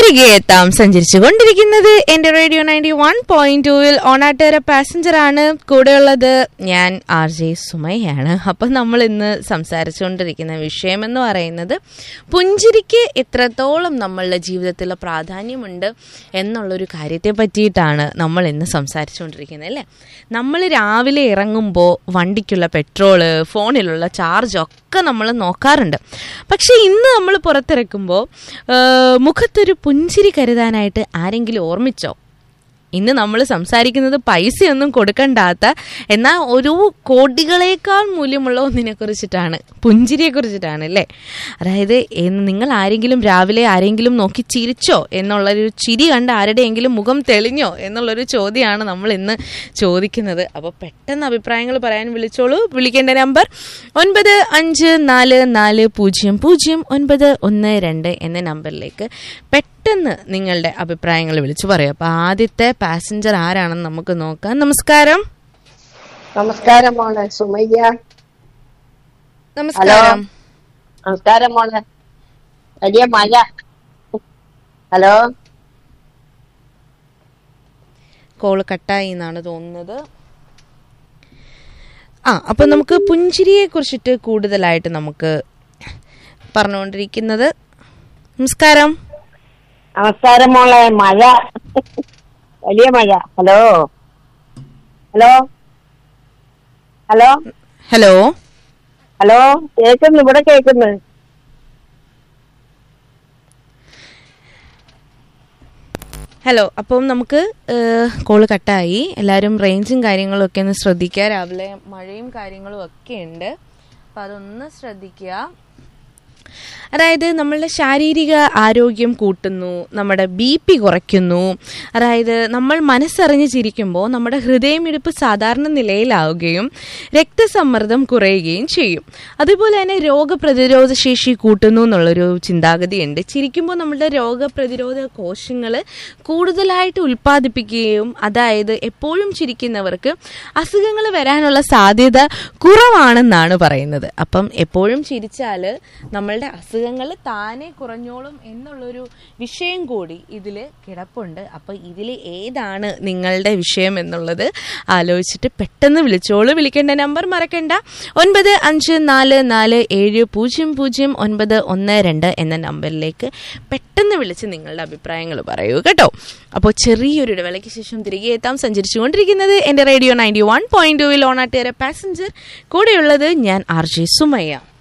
തിരികെ എത്താം സഞ്ചരിച്ചു കൊണ്ടിരിക്കുന്നത് എന്റെ റേഡിയോ നയൻറ്റി വൺ പോയിന്റ് ടൂവിൽ ഓണാട്ടേര പാസഞ്ചർ ആണ് കൂടെയുള്ളത് ഞാൻ ആർ ജെ സുമയാണ് അപ്പം നമ്മൾ ഇന്ന് സംസാരിച്ചുകൊണ്ടിരിക്കുന്ന വിഷയം എന്ന് പറയുന്നത് പുഞ്ചിരിക്ക് എത്രത്തോളം നമ്മളുടെ ജീവിതത്തിൽ പ്രാധാന്യമുണ്ട് എന്നുള്ളൊരു കാര്യത്തെ പറ്റിയിട്ടാണ് നമ്മൾ ഇന്ന് സംസാരിച്ചുകൊണ്ടിരിക്കുന്നത് അല്ലേ നമ്മൾ രാവിലെ ഇറങ്ങുമ്പോൾ വണ്ടിക്കുള്ള പെട്രോള് ഫോണിലുള്ള ചാർജ് ഒക്കെ നമ്മൾ നോക്കാറുണ്ട് പക്ഷെ ഇന്ന് നമ്മൾ പുറത്തിറക്കുമ്പോൾ മുഖത്തൊരു പുഞ്ചിരി കരുതാനായിട്ട് ആരെങ്കിലും ഓർമ്മിച്ചോ ഇന്ന് നമ്മൾ സംസാരിക്കുന്നത് പൈസയൊന്നും കൊടുക്കണ്ടാത്ത എന്നാൽ ഒരു കോടികളേക്കാൾ മൂല്യമുള്ള ഒന്നിനെ കുറിച്ചിട്ടാണ് പുഞ്ചിരിയെ കുറിച്ചിട്ടാണ് അല്ലേ അതായത് എന്ന് നിങ്ങൾ ആരെങ്കിലും രാവിലെ ആരെങ്കിലും നോക്കി ചിരിച്ചോ എന്നുള്ളൊരു ചിരി കണ്ട് ആരുടെയെങ്കിലും മുഖം തെളിഞ്ഞോ എന്നുള്ളൊരു ചോദ്യമാണ് നമ്മൾ ഇന്ന് ചോദിക്കുന്നത് അപ്പോൾ പെട്ടെന്ന് അഭിപ്രായങ്ങൾ പറയാൻ വിളിച്ചോളൂ വിളിക്കേണ്ട നമ്പർ ഒൻപത് അഞ്ച് നാല് നാല് പൂജ്യം പൂജ്യം ഒൻപത് ഒന്ന് രണ്ട് എന്ന നമ്പറിലേക്ക് പെട്ടെന്ന് നിങ്ങളുടെ അഭിപ്രായങ്ങൾ വിളിച്ചു പറയും അപ്പോൾ ആദ്യത്തെ പാസഞ്ചർ ആരാണെന്ന് നമുക്ക് നോക്കാം നമസ്കാരം നമസ്കാരം മോളെ സുമയ്യ നമസ്കാരം നമസ്കാരം മോളെ വലിയ മഴ ഹലോ കോള് കട്ടായി എന്നാണ് തോന്നുന്നത് ആ അപ്പൊ നമുക്ക് പുഞ്ചിരിയെ കുറിച്ചിട്ട് കൂടുതലായിട്ട് നമുക്ക് പറഞ്ഞുകൊണ്ടിരിക്കുന്നത് നമസ്കാരം നമസ്കാരം മോളെ മഴ വലിയ മഴ hello hello hello hello hello കേക്കുന്നു ഇവിടെ കേക്കുന്നു ഹലോ അപ്പം നമുക്ക് കോള് കട്ടായി എല്ലാവരും റേഞ്ചും കാര്യങ്ങളും ഒക്കെ ഒന്ന് ശ്രദ്ധിക്കുക രാവിലെ മഴയും കാര്യങ്ങളും ഒക്കെ ഉണ്ട് അപ്പം അതൊന്ന് ശ്രദ്ധിക്കുക അതായത് നമ്മളുടെ ശാരീരിക ആരോഗ്യം കൂട്ടുന്നു നമ്മുടെ ബി പി കുറയ്ക്കുന്നു അതായത് നമ്മൾ മനസ്സറിഞ്ഞ് ചിരിക്കുമ്പോൾ നമ്മുടെ ഹൃദയമിടിപ്പ് സാധാരണ നിലയിലാവുകയും രക്തസമ്മർദ്ദം കുറയുകയും ചെയ്യും അതുപോലെ തന്നെ രോഗപ്രതിരോധ ശേഷി കൂട്ടുന്നു എന്നുള്ളൊരു ചിന്താഗതിയുണ്ട് ചിരിക്കുമ്പോൾ നമ്മുടെ രോഗപ്രതിരോധ കോശങ്ങൾ കൂടുതലായിട്ട് ഉൽപ്പാദിപ്പിക്കുകയും അതായത് എപ്പോഴും ചിരിക്കുന്നവർക്ക് അസുഖങ്ങൾ വരാനുള്ള സാധ്യത കുറവാണെന്നാണ് പറയുന്നത് അപ്പം എപ്പോഴും ചിരിച്ചാൽ നമ്മളുടെ അസുഖങ്ങൾ താനെ കുറഞ്ഞോളും എന്നുള്ളൊരു വിഷയം കൂടി ഇതിൽ കിടപ്പുണ്ട് അപ്പോൾ ഇതിൽ ഏതാണ് നിങ്ങളുടെ വിഷയം എന്നുള്ളത് ആലോചിച്ചിട്ട് പെട്ടെന്ന് വിളിച്ചോളൂ വിളിക്കേണ്ട നമ്പർ മറക്കണ്ട ഒൻപത് അഞ്ച് നാല് നാല് ഏഴ് പൂജ്യം പൂജ്യം ഒൻപത് ഒന്ന് രണ്ട് എന്ന നമ്പറിലേക്ക് പെട്ടെന്ന് വിളിച്ച് നിങ്ങളുടെ അഭിപ്രായങ്ങൾ പറയൂ കേട്ടോ അപ്പോൾ ചെറിയൊരു ഇടവേളയ്ക്ക് ശേഷം തിരികെ എത്താം സഞ്ചരിച്ചുകൊണ്ടിരിക്കുന്നത് എൻ്റെ റേഡിയോ നയൻറ്റി വൺ പോയിന്റ് ടൂവിൽ ഓണാട്ടേറെ പാസഞ്ചർ കൂടെയുള്ളത് ഞാൻ ആർ ജെ സുമയ്യ